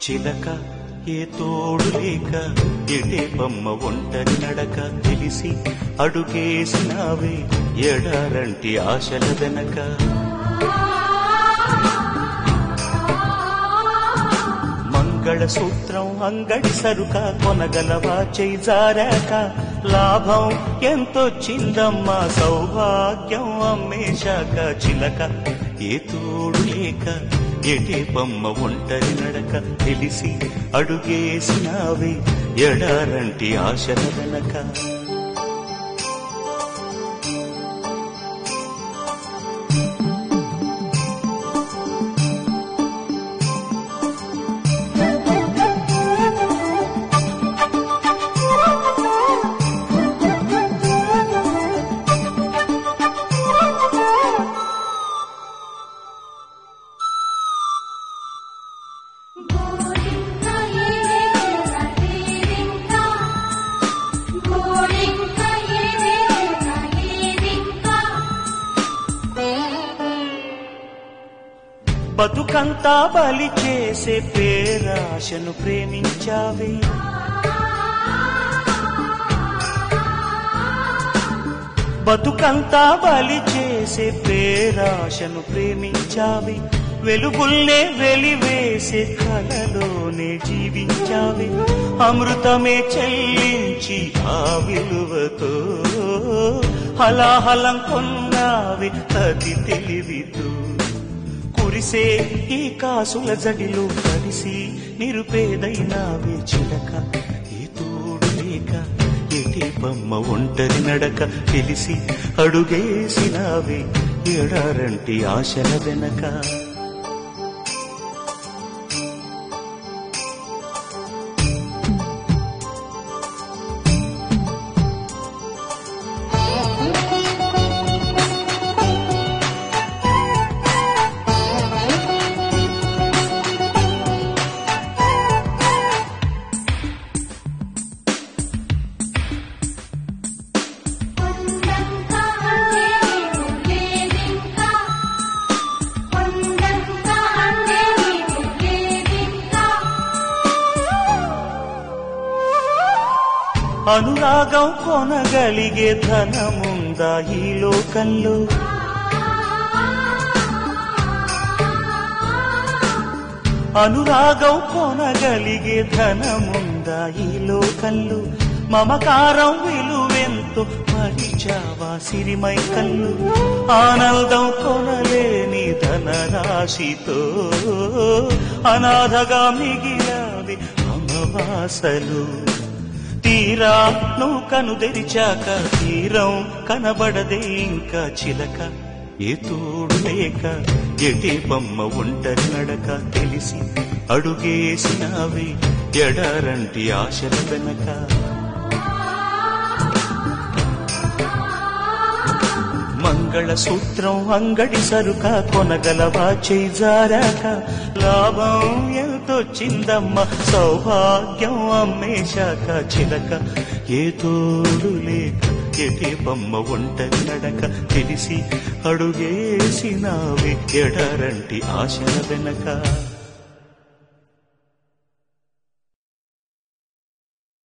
చిలక ఏ తోడు లేక ఎటే బొమ్మ ఒంటరి నడక తెలిసి అడుగేసినావే ఎడారంటి ఆశల వెనక మంగళసూత్రం అంగడి సరుక కొనగలవా చేయి జారాక లాభం ఎంతొచ్చిందమ్మా సౌభాగ్యం అమ్మేశాక చిలక ఏ తోడు లేక ఎటే బొమ్మ ఒంటరి నడక తెలిసి అడుగేసినావే ఎడారంటి ఆశల వెనక గోరింక ఏవేల ఏరింక గోరింక ఏవేల ఏరింక బతుకంతా బలి చేసే పేరాశను ప్రేమించావే బతుకంతా బలి చేసే పేరాశను ప్రేమించావి వెలుగుల్నే వెలివేసే కలలోనే జీవించావి అమృతమే చెల్లించి ఆ విలువతో హలాహలం కొన్నావి అతి తెలివితో కురిసే ఈ కాసుల జడిలో కలిసి నిరుపేదైనావే చిలక ఏ తోడు లేక ఎటి బొమ్మ ఒంటరి నడక తెలిసి అడుగేసినావే ఎడారంటి ఆశల వెనక కొండంక అందేవు లేదింక కొండంక అందేవు లేదింక అనురాగం కొనగలిగే ధనముందా ఈ లోకంలో అనురాగం కొనగలిగే ధనముందా ఈ లోకంలో మమకారం విలువెంతో మరిచావా సిరిమై కళ్ళు ఆనందం కొనలేని ధనరాశితో అనాథగా మిగిలావి అమవాసలు తీరా నువ్వు కను తెరిచాక తీరం కనబడదే ఇంకా చిలక ఏ తోడు లేక ఎటే బొమ్మ ఒంటరి నడక తెలిసి అడుగేసినావే ఎడారంటి ఆశల వెనక మంగళసూత్రం అంగడి సరుక కొనగలవా చేయి జారాక లాభం ఎంతొచ్చిందమ్మ సౌభాగ్యం అమ్మేశాక చిలక ఏ తోడు లేక ఎటే బొమ్మ ఒంటరి నడక తెలిసి అడుగేసినావే ఎడారంటి ఆశల వెనక